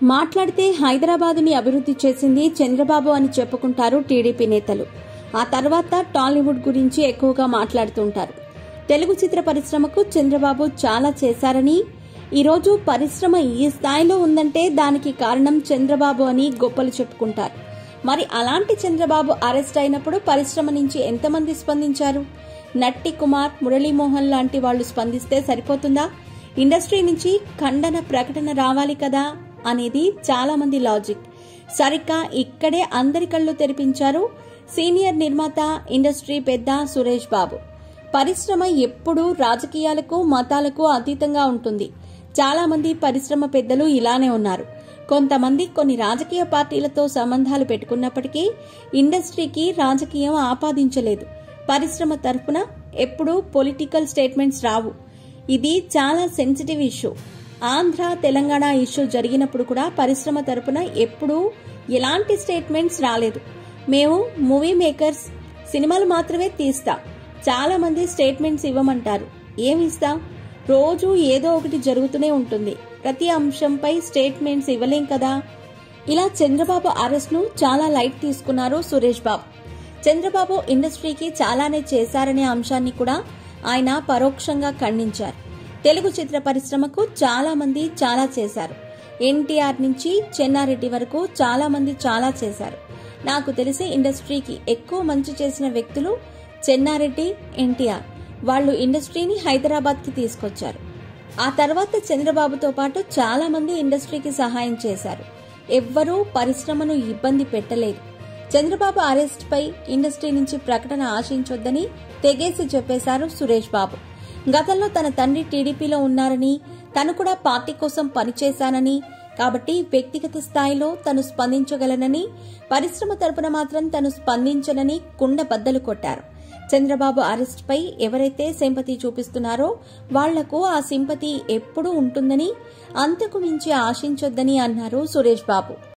మాట్లాడితే హైదరాబాదుని అభివృద్ధి చేసింది చంద్రబాబు అని చెప్పుకుంటారు టీడీపీ నేతలు ఆ తర్వాత టాలీవుడ్ గురించి ఎక్కువగా మాట్లాడుతుంటారు తెలుగు చిత్ర పరిశ్రమకు చంద్రబాబు చాలా చేశారని ఈరోజు పరిశ్రమ ఈ స్థాయిలో ఉందంటే దానికి కారణం చంద్రబాబు అని గొప్పలు చెప్పుకుంటారు మరి అలాంటి చంద్రబాబు అరెస్ట్ అయినప్పుడు పరిశ్రమ నుంచి ఎంతమంది స్పందించారు నట్టి కుమార్ మురళీమోహన్ లాంటి వాళ్ళు స్పందిస్తే సరిపోతుందా ఇండస్ట్రీ నుంచి ఖండన ప్రకటన రావాలి కదా అనేది చాలా మంది లాజిక్ సరిగ్గా ఇక్కడే అందరి కళ్ళు తెరిపించారు సీనియర్ నిర్మాత ఇండస్ట్రీ పెద్ద సురేష్ బాబు పరిశ్రమ ఎప్పుడూ రాజకీయాలకు మతాలకు అతీతంగా ఉంటుంది చాలా మంది పరిశ్రమ పెద్దలు ఇలానే ఉన్నారు కొంతమంది కొన్ని రాజకీయ పార్టీలతో సంబంధాలు పెట్టుకున్నప్పటికీ ఇండస్ట్రీకి రాజకీయం ఆపాదించలేదు పరిశ్రమ తరఫున ఎప్పుడూ పొలిటికల్ స్టేట్మెంట్స్ రావు ఇది చాలా sensitive issue Andhra Telangana issue జరిగినప్పుడు కూడా పరిశ్రమ తరపున ఎప్పుడూ ఎలాంటి స్టేట్మెంట్స్ రాలేదు మేము మూవీ మేకర్స్ సినిమాలు మాత్రమే తీస్తాం చాలా మంది స్టేట్మెంట్స్ ఇవ్వమంటారు ఏమి ఇస్తాం రోజు ఏదో ఒకటి జరుగుతూనే ఉంటుంది ప్రతి అంశంపై స్టేట్మెంట్స్ ఇవ్వలేం కదా ఇలా చంద్రబాబు అరెస్ట్ ను చాలా లైట్ తీసుకున్నారు సురేష్ బాబు చంద్రబాబు ఇండస్ట్రీకి చాలానే చేశారనే అంశాన్ని కూడా ఆయన పరోక్షంగా ఖండించారు తెలుగు చిత్ర పరిశ్రమకు చాలా మంది చాలా చేశారు ఎన్టీఆర్ నుంచి చెన్నారెడ్డి వరకు చాలా మంది చాలా చేశారు నాకు తెలిసి ఇండస్ట్రీకి ఎక్కువ మంచి చేసిన వ్యక్తులు చెన్నారెడ్డి ఎన్టీఆర్ వాళ్ళు ఇండస్ట్రీని హైదరాబాద్ కి తీసుకొచ్చారు ఆ తర్వాత చంద్రబాబుతో పాటు చాలా మంది ఇండస్ట్రీకి సహాయం చేశారు ఎవ్వరూ పరిశ్రమను ఇబ్బంది పెట్టలేదు చంద్రబాబు అరెస్ట్ పై ఇండస్ట్రీ నుంచి ప్రకటన ఆశించొద్దని తెగేసి చెప్పేశారు సురేష్ బాబు గతంలో తన తండ్రి టీడీపీలో ఉన్నారని తను కూడా పార్టీ కోసం పనిచేశానని కాబట్టి వ్యక్తిగత స్థాయిలో తను స్పందించగలనని పరిశ్రమ తరపున మాత్రం తను స్పందించనని కుండ బద్దలు కొట్టారు చంద్రబాబు అరెస్ట్ పై ఎవరైతే సింపతి చూపిస్తున్నారో వాళ్లకు ఆ సింపతి ఎప్పుడూ ఉంటుందని అంతకు మించి ఆశించొద్దని అన్నారు సురేష్ బాబు